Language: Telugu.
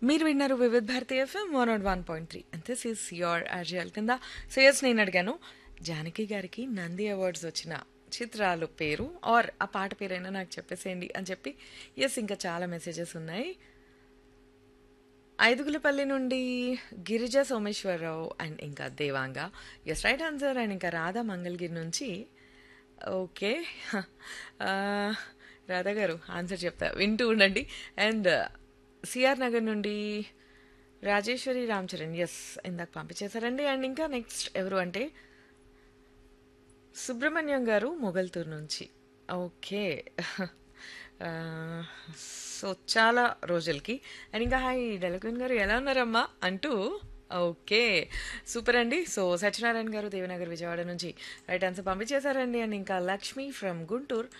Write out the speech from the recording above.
మీరు విన్నారు Vividh Bharati FM one nought one point three and this is your ఆర్జియల్ కింద సేయస్ నేను అడిగాను జానకి గారికి నంది అవార్డ్స్ వచ్చిన చిత్రాలు పేరు ఆర్ ఆ పాట పేరైనా నాకు చెప్పేసేయండి అని చెప్పి ఎస్ ఇంకా చాలా మెసేజెస్ ఉన్నాయి ఐదుగులపల్లి నుండి గిరిజ సోమేశ్వరరావు అండ్ ఇంకా Devanga yes right answer and ఇంకా రాధా మంగళగిరి నుంచి ఓకే రాధా గారు ఆన్సర్ చెప్తా వింటూ ఉండండి అండ్ సిఆర్ నగర్ నుండి రాజేశ్వరి రామ్ చరణ్ ఎస్ ఇందాక పంపించేశారండి అండ్ ఇంకా నెక్స్ట్ ఎవరు అంటే సుబ్రహ్మణ్యం గారు మొగల్తూరు నుంచి ఓకే సో చాలా రోజులకి అండ్ ఇంకా హాయ్ డెలక్విన్ గారు ఎలా ఉన్నారమ్మా అంటూ ఓకే సూపర్ అండి సో సత్యనారాయణ గారు దేవనగర్ విజయవాడ నుంచి రైట్ ఆన్సర్ పంపించేశారండి అండ్ ఇంకా లక్ష్మి ఫ్రమ్ గుంటూరు